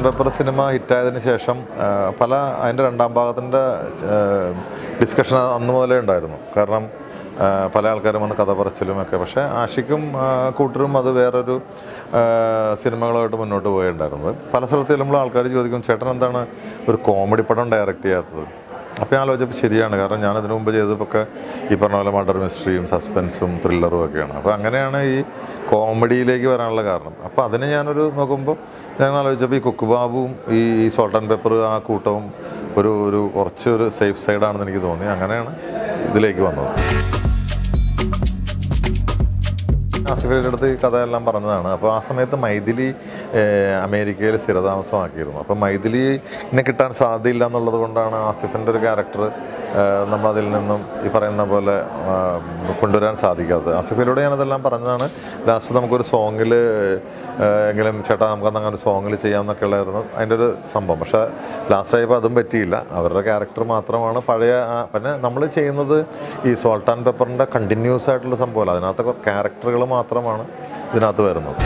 Paper cinema ഹിറ്റായതിനു ശേഷം ആ, പല അതിൻ്റെ രണ്ടാം ഭാഗത്തിൻ്റെ ഡിസ്കഷൻ അന്ന് മുതലേ ഉണ്ടായിരുന്നു കാരണം ആ, പല ആൾക്കാരും വന്ന് കഥ പറച്ചിലും ഒക്കെ പക്ഷേ ആഷിക്കും ആ, കൂട്ടരും അത് വേറൊരു ആ, സിനിമകളുമായിട്ട് മുന്നോട്ട് പോയിട്ടുണ്ടായിരുന്നത് പല സ്ഥലത്ത് ചെല്ലുമ്പോൾ ആൾക്കാർ ചോദിക്കും ചേട്ടൻ എന്താണ് ഒരു കോമഡി പടം ഡയറക്റ്റ് ചെയ്യാത്തത് അപ്പോൾ ഞാൻ ആലോചിച്ചപ്പോൾ ശരിയാണ് കാരണം ഞാൻ അതിനു മുമ്പ് ചെയ്തതൊക്കെ ഈ പറഞ്ഞ പോലെ മർഡർ മിസ്റ്ററിയും സസ്പെൻസും ത്രില്ലറും ഒക്കെയാണ് അപ്പോൾ അങ്ങനെയാണ് ഈ കോമഡിയിലേക്ക് വരാനുള്ള കാരണം അപ്പോൾ അതിന് ഞാനൊരു നോക്കുമ്പോൾ ഞാൻ ആലോചിച്ചപ്പോൾ ഈ കുക്കുബാബുവും ഈ ഈ സോൾട്ട് ആൻഡ് പെപ്പർ ആ കൂട്ടവും ഒരു ഒരു കുറച്ച് ഒരു സേഫ് സൈഡാണെന്ന് എനിക്ക് തോന്നി അങ്ങനെയാണ് ഇതിലേക്ക് വന്നത് ആസിഫലിയുടെ അടുത്ത് ഈ കഥയെല്ലാം പറഞ്ഞതാണ് അപ്പോൾ ആ സമയത്ത് മൈഥിലി ഏഹ്, അമേരിക്കയിൽ സ്ഥിരതാമസമാക്കിയിരുന്നു അപ്പോൾ മൈഥിലിനെ കിട്ടാൻ സാധ്യതയില്ല എന്നുള്ളത് കൊണ്ടാണ് ആസിഫിൻ്റെ ഒരു ക്യാരക്ടർ നമ്മളതിൽ നിന്നും ഈ പറയുന്ന പോലെ ആ, കൊണ്ടുവരാൻ സാധിക്കാത്തത് ആസിഫിലൂടെ ഞാനതെല്ലാം പറഞ്ഞതാണ് ലാസ്റ്റ് നമുക്കൊരു സോങ്ങിൽ എങ്കിലും ചേട്ടാ നമുക്കന്ന് അങ്ങനെ ഒരു സോങ്ങിൽ ചെയ്യാമെന്നൊക്കെ ഉള്ളായിരുന്നു അതിൻ്റെ ഒരു സംഭവം പക്ഷേ ലാസ്റ്റ് ആയപ്പോൾ അതും പറ്റിയില്ല അവരുടെ ക്യാരക്ടർ മാത്രമാണ് പഴയ ആ- പിന്നെ നമ്മൾ ചെയ്യുന്നത് ഈ സോൾട്ട് ആൻഡ് പെപ്പറിൻ്റെ കണ്ടിന്യൂസ് ആയിട്ടുള്ള സംഭവമല്ല അതിനകത്ത് ക്യാരക്ടറുകൾ മാത്രമാണ് ഇതിനകത്ത് വരുന്നത്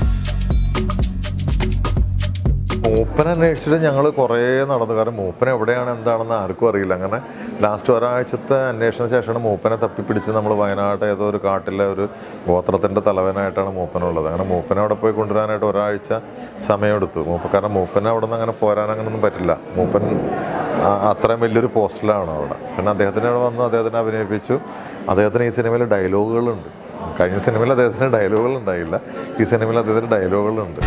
മൂപ്പൻ അന്വേഷിച്ചിട്ട് ഞങ്ങൾ കുറേ നടന്നു കാരണം മൂപ്പൻ എവിടെയാണ് എന്താണെന്ന് ആർക്കും അറിയില്ല അങ്ങനെ ലാസ്റ്റ് ഒരാഴ്ചത്തെ അന്വേഷണത്തിന് ശേഷമാണ് മൂപ്പനെ തപ്പിപ്പിടിച്ച് നമ്മൾ വയനാട് ഏതോ ഒരു കാട്ടിലെ ഒരു ഗോത്രത്തിൻ്റെ തലവനായിട്ടാണ് മൂപ്പനുള്ളത് അങ്ങനെ മൂപ്പനെ അവിടെ പോയി കൊണ്ടുവരാനായിട്ട് ഒരാഴ്ച സമയമെടുത്തു മൂപ്പ കാരണം മൂപ്പനെ അവിടെ നിന്ന് അങ്ങനെ പോരാൻ അങ്ങനെയൊന്നും പറ്റില്ല മൂപ്പൻ ആ, അത്രയും വലിയൊരു പോസ്റ്റിലാണ് അവിടെ പിന്നെ അദ്ദേഹത്തിന് അവിടെ വന്നു അദ്ദേഹത്തിനെ അഭിനയിപ്പിച്ചു അദ്ദേഹത്തിന് ഈ സിനിമയിൽ ഡയലോഗുകളുണ്ട് കഴിഞ്ഞ സിനിമയിൽ അദ്ദേഹത്തിന് ഡയലോഗുകൾ ഉണ്ടായില്ല ഈ സിനിമയിൽ അദ്ദേഹത്തിന് ഡയലോഗുകളുണ്ട്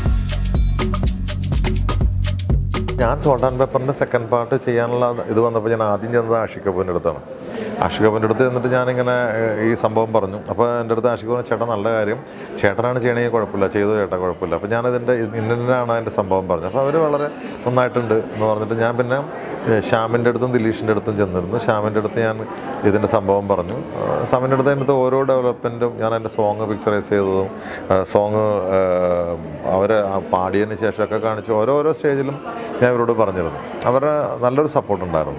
ഞാൻ സോൾട്ട് ആൻഡ് പേപ്പറിൻ്റെ സെക്കൻഡ് പാർട്ട് ചെയ്യാനുള്ള ഇത് വന്നപ്പോൾ ഞാൻ ആദ്യം ചെന്നത് ആഷിക് കപൂറിൻ്റെ അടുത്താണ് ആഷിക് കപൂറിൻ്റെ അടുത്ത് എന്നിട്ട് ഞാനിങ്ങനെ ഏഹ്, ഈ സംഭവം പറഞ്ഞു അപ്പോൾ എൻ്റെ അടുത്ത് ആഷിക് പറഞ്ഞു ചേട്ടൻ നല്ല കാര്യം ചേട്ടനാണ് ചെയ്യണമെങ്കിൽ കുഴപ്പമില്ല ചെയ്തു ചേട്ടാ കുഴപ്പമില്ല അപ്പോൾ ഞാനതിൻ്റെ ഇന്നതിനാണ് അതിൻ്റെ സംഭവം പറഞ്ഞത് അപ്പോൾ അവർ വളരെ നന്നായിട്ടുണ്ട് എന്ന് പറഞ്ഞിട്ട് ഞാൻ പിന്നെ ഏഹ്, ശ്യാമിൻ്റെ അടുത്തും ദിലീഷിൻ്റെ അടുത്തും ചെന്നിരുന്നു ശ്യാമിൻ്റെ അടുത്ത് ഞാൻ ഇതിൻ്റെ സംഭവം പറഞ്ഞു ഏഹ്, ശ്യാമിൻ്റെ അടുത്ത് അതിൻ്റെ ഓരോ ഡെവലപ്മെൻറ്റും ഞാൻ എൻ്റെ സോങ് പിക്ചറൈസ് ചെയ്തതും സോങ് അവർ പാടിയതിന് ശേഷമൊക്കെ കാണിച്ചു ഓരോരോ സ്റ്റേജിലും ഞാൻ ഇവരോട് പറഞ്ഞിരുന്നു അവരുടെ നല്ലൊരു സപ്പോർട്ട് ഉണ്ടായിരുന്നു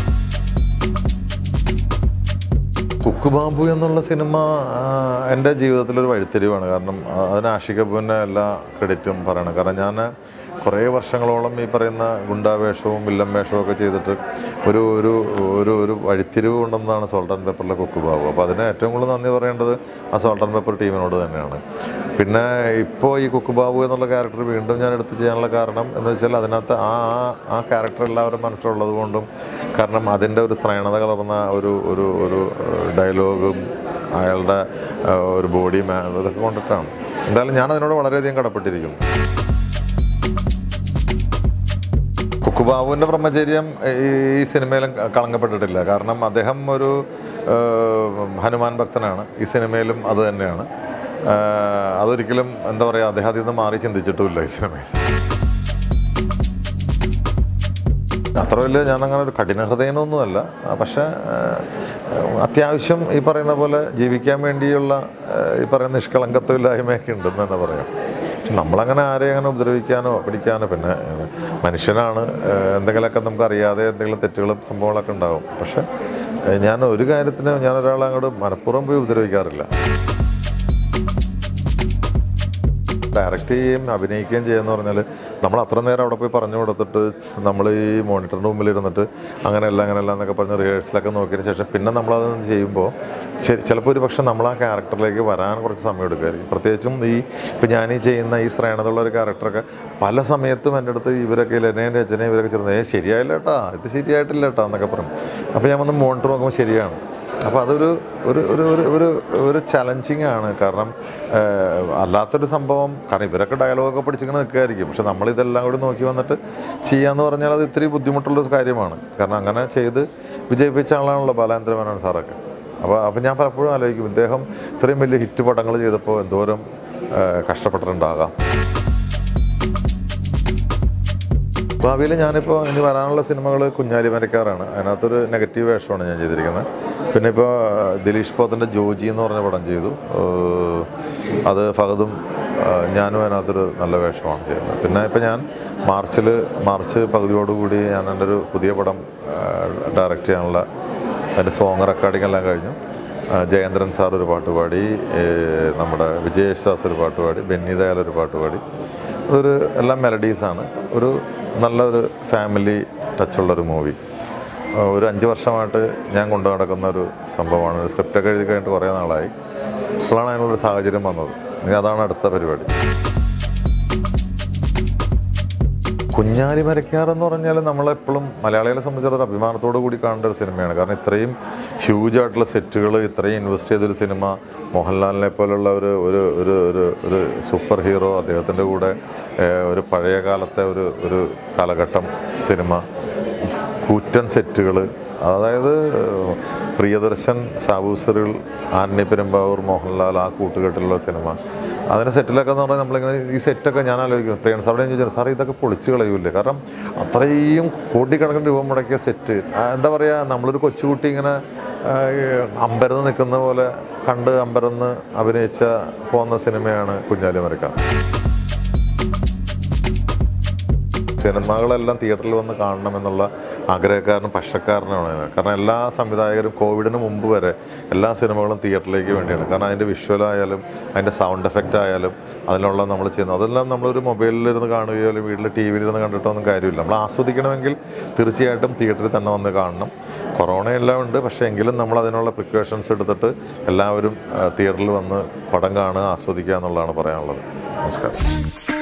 കുക്ക് ബാബു എന്നുള്ള സിനിമ ആ, എൻ്റെ ജീവിതത്തിലൊരു വഴിത്തിരിവാണ് കാരണം ആ, അതിന് ആഷിക് കപൂറിൻ്റെ എല്ലാ ക്രെഡിറ്റും പറയണം കാരണം ഞാൻ കുറേ വർഷങ്ങളോളം ഈ പറയുന്ന ഗുണ്ടാവേഷവും വില്ലൻ വേഷവും ഒക്കെ ചെയ്തിട്ട് ഒരു ഒരു ഒരു ഒരു വഴിത്തിരിവ് കൊണ്ടെന്നാണ് സോൾട്ട് ആൻഡ് പേപ്പറിലെ കുക്ക് ബാബു അപ്പോൾ അതിന് ഏറ്റവും കൂടുതൽ നന്ദി പറയേണ്ടത് ആ സോൾട്ട് ആൻഡ് പേപ്പർ ടീമിനോട് തന്നെയാണ് പിന്നെ ഇപ്പോൾ ഈ കുക്ക് ബാബു എന്നുള്ള ക്യാരക്ടർ വീണ്ടും ഞാൻ എടുത്ത് ചെയ്യാനുള്ള കാരണം എന്ന് വെച്ചാൽ അതിനകത്ത് ആ ആ- ആ ക്യാരക്ടർ എല്ലാവരും മനസ്സിലുള്ളത് കൊണ്ടും കാരണം അതിൻ്റെ ഒരു ശ്രേണത കലർന്ന ഒരു ഒരു ഒരു ഡയലോഗും അയാളുടെ ആ, ഒരു ബോഡി മാ ഇതൊക്കെ കൊണ്ടിട്ടാണ് എന്തായാലും ഞാൻ അതിനോട് വളരെയധികം കടപ്പെട്ടിരിക്കുന്നു കുക്കുബാബുവിൻ്റെ ബ്രഹ്മചര്യം ഈ ഈ സിനിമയിലും കളങ്കപ്പെട്ടിട്ടില്ല കാരണം അദ്ദേഹം ഒരു ആ, ഹനുമാൻ ഭക്തനാണ് ഈ സിനിമയിലും അത് തന്നെയാണ് ആ, അതൊരിക്കലും എന്താ പറയുക അദ്ദേഹം അതിൽ നിന്ന് മാറി ചിന്തിച്ചിട്ടുമില്ല ഈ സിനിമയിൽ അത്ര വലിയ ഞാനങ്ങനെ ഒരു കഠിന ഹൃദയനൊന്നുമല്ല ആ, പക്ഷേ ആ, അത്യാവശ്യം ഈ പറയുന്ന പോലെ ജീവിക്കാൻ വേണ്ടിയുള്ള ആ, ഈ പറയുന്ന നിഷ്കളങ്കത്വമില്ലായ്മയൊക്കെ ഉണ്ടെന്ന് തന്നെ പറയാം പക്ഷെ നമ്മളങ്ങനെ ആരെയും അങ്ങനെ ഉപദ്രവിക്കാനോ പിടിക്കാനോ പിന്നെ ആ, മനുഷ്യനാണ് ആ, എന്തെങ്കിലുമൊക്കെ നമുക്ക് അറിയാതെ എന്തെങ്കിലും തെറ്റുകളും സംഭവങ്ങളൊക്കെ ഉണ്ടാവും പക്ഷെ ആ, ഞാൻ ഒരു കാര്യത്തിന് ഞാൻ ഒരാളെ അങ്ങോട്ട് മനഃപൂർവ്വം പോയി ഉപദ്രവിക്കാറില്ല ഡയറക്റ്റ് ചെയ്യുകയും അഭിനയിക്കുകയും ചെയ്യുക പറഞ്ഞാൽ നമ്മൾ അത്ര നേരം അവിടെ പോയി പറഞ്ഞു കൊടുത്തിട്ട് നമ്മൾ ഈ മോണിറ്ററിൻ്റെ മുമ്പിൽ ഇരുന്നിട്ട് അങ്ങനെയല്ല അങ്ങനെയല്ല എന്നൊക്കെ പറഞ്ഞ് റിഹേഴ്സലൊക്കെ നോക്കിയതിന് ശേഷം പിന്നെ നമ്മളത് ചെയ്യുമ്പോൾ ശരി ചിലപ്പോൾ ഒരു പക്ഷേ നമ്മൾ ആ ക്യാരക്ടറിലേക്ക് വരാൻ കുറച്ച് സമയം എടുക്കുമായിരിക്കും പ്രത്യേകിച്ചും ഈ ഇപ്പം ഞാൻ ഈ ചെയ്യുന്ന ഈ ശ്രേണതുള്ള ഒരു ക്യാരക്ടറൊക്കെ പല സമയത്തും എൻ്റെ അടുത്ത് ഇവരൊക്കെ ലനയും രചനയും ഇവരൊക്കെ ചെറുത് ഏ ശരിയായില്ല കേട്ടാ ഇത് ശരിയായിട്ടില്ല കേട്ടാ എന്നൊക്കെ പറയും അപ്പോൾ ഞാൻ വന്ന് മോണിറ്റർ നോക്കുമ്പോൾ ശരിയാണ് അപ്പോൾ അതൊരു ഒരു ഒരു ഒരു ഒരു ഒരു ചലഞ്ചിങ് ആണ് കാരണം ഏഹ്, അല്ലാത്തൊരു സംഭവം കാരണം ഇവരൊക്കെ ഡയലോഗൊക്കെ പഠിച്ചിങ്ങനെ നിൽക്കുകയായിരിക്കും പക്ഷെ നമ്മളിതെല്ലാം കൂടി നോക്കി വന്നിട്ട് ചെയ്യാന്ന് പറഞ്ഞാൽ അത് ഇത്തിരി ബുദ്ധിമുട്ടുള്ള കാര്യമാണ് കാരണം അങ്ങനെ ചെയ്ത് വിജയിപ്പിച്ച ആളാണല്ലോ ബാലേന്ദ്ര മേനോൻ സാറൊക്കെ അപ്പോൾ അപ്പോൾ ഞാൻ പലപ്പോഴും ആലോചിക്കും ഇദ്ദേഹം ഇത്രയും വലിയ ഹിറ്റ് പടങ്ങൾ ചെയ്തപ്പോൾ എന്തോരം ഏഹ്, കഷ്ടപ്പെട്ടിട്ടുണ്ടാകാം ഭാവിയിൽ ഞാനിപ്പോൾ ഇനി വരാനുള്ള സിനിമകൾ കുഞ്ഞാലി മരക്കാറാണ് അതിനകത്തൊരു നെഗറ്റീവ് വേഷമാണ് ഞാൻ ചെയ്തിരിക്കുന്നത് പിന്നെ ഇപ്പോൾ ദിലീഷ് പോത്തിൻ്റെ ജോജി എന്ന് പറഞ്ഞ പടം ചെയ്തു ഏഹ് അത് ഫഹദും ഏഹ് ഞാനും അതിനകത്തൊരു നല്ല വേഷമാണ് ചെയ്യുന്നത് പിന്നെ ഇപ്പോൾ ഞാൻ മാർച്ചിൽ മാർച്ച് പകുതിയോടുകൂടി ഞാൻ എൻ്റെ ഒരു പുതിയ പടം ഡയറക്റ്റ് ചെയ്യാനുള്ള അതിൻ്റെ സോങ് റെക്കോർഡിംഗ് എല്ലാം കഴിഞ്ഞു ആ, ജയേന്ദ്രൻ സാർ ഒരു പാട്ട് പാടി ഏ, നമ്മുടെ വിജയേഷ് ദാസ് ഒരു പാട്ട് പാടി ബെന്നി ദയാൽ ഒരു പാട്ട് പാടി അതൊരു എല്ലാം മെലഡീസാണ് ഒരു നല്ലൊരു ഫാമിലി ടച്ചുള്ളൊരു മൂവി ഒരു അഞ്ച് വർഷമായിട്ട് ഞാൻ കൊണ്ടു നടക്കുന്ന ഒരു സംഭവമാണ് ഒരു സ്ക്രിപ്റ്റൊക്കെ എഴുതി കഴിഞ്ഞിട്ട് കുറേ നാളായി ഇപ്പോഴാണ് അതിനുള്ളൊരു സാഹചര്യം വന്നത് ഇനി അതാണ് അടുത്ത പരിപാടി കുഞ്ഞാലി മരക്കാർ എന്ന് പറഞ്ഞാൽ നമ്മളെപ്പോഴും മലയാളികളെ സംബന്ധിച്ചിടത്തോളം അഭിമാനത്തോടു കൂടി കാണേണ്ട ഒരു സിനിമയാണ് കാരണം ഇത്രയും ഹ്യൂജ് ആയിട്ടുള്ള സെറ്റുകൾ ഇത്രയും ഇൻവെസ്റ്റ് ചെയ്തൊരു സിനിമ മോഹൻലാലിനെ പോലുള്ള ഒരു ഒരു ഒരു ഒരു ഒരു സൂപ്പർ ഹീറോ അദ്ദേഹത്തിൻ്റെ കൂടെ ഏഹ്, ഒരു പഴയ കാലത്തെ ഒരു ഒരു കാലഘട്ടം സിനിമ കൂറ്റൻ സെറ്റുകൾ അതായത് ഏഹ്, പ്രിയദർശൻ സാബൂസറുകൾ ആന്നി പെരുമ്പാവൂർ മോഹൻലാൽ ആ കൂട്ടുകെട്ടിലുള്ള സിനിമ അതിൻ്റെ സെറ്റിലൊക്കെ എന്ന് പറഞ്ഞാൽ നമ്മളിങ്ങനെ ഈ സെറ്റൊക്കെ ഞാൻ ആലോചിക്കും പ്രിയൻ സാറോട് ഞാൻ ചോദിച്ചാൽ സാർ ഇതൊക്കെ പൊളിച്ച് കളയൂലേ കാരണം അത്രയും കോടിക്കണക്കിന് രൂപ മുടക്കിയ സെറ്റ് ആ, എന്താ പറയുക നമ്മളൊരു കൊച്ചുകുട്ടി ഇങ്ങനെ ആ, ഈ അമ്പരന്ന് നിൽക്കുന്ന പോലെ കണ്ട് അമ്പരന്ന് അഭിനയിച്ച പോകുന്ന സിനിമയാണ് കുഞ്ഞാലി മരക്കാർ സിനിമകളെല്ലാം തിയേറ്ററിൽ വന്ന് കാണണമെന്നുള്ള ആഗ്രഹക്കാരനും പക്ഷക്കാരനുമാണ് ഞാൻ. കാരണം എല്ലാ സംവിധായകരും കോവിഡിന് മുമ്പ് വരെ എല്ലാ സിനിമകളും തിയേറ്ററിലേക്ക് വേണ്ടിയാണ് കാരണം അതിൻ്റെ വിഷ്വലായാലും അതിൻ്റെ സൗണ്ട് എഫക്റ്റ് ആയാലും അതിനുള്ള നമ്മൾ ചെയ്യുന്നത് അതെല്ലാം നമ്മളൊരു മൊബൈലിലിരുന്ന് കാണുകയോ അല്ലെങ്കിൽ വീട്ടിൽ ടി വിയിലിരുന്ന് കണ്ടിട്ടോ ഒന്നും കാര്യമില്ല നമ്മൾ ആസ്വദിക്കണമെങ്കിൽ തീർച്ചയായിട്ടും തിയേറ്ററിൽ തന്നെ വന്ന് കാണണം കൊറോണ എല്ലാം ഉണ്ട് പക്ഷേ എങ്കിലും നമ്മൾ അതിനുള്ള പ്രിക്കോഷൻസ് എടുത്തിട്ട് എല്ലാവരും തിയേറ്ററിൽ വന്ന് പടം കാണുക ആസ്വദിക്കുക എന്നുള്ളതാണ് പറയാനുള്ളത് നമസ്കാരം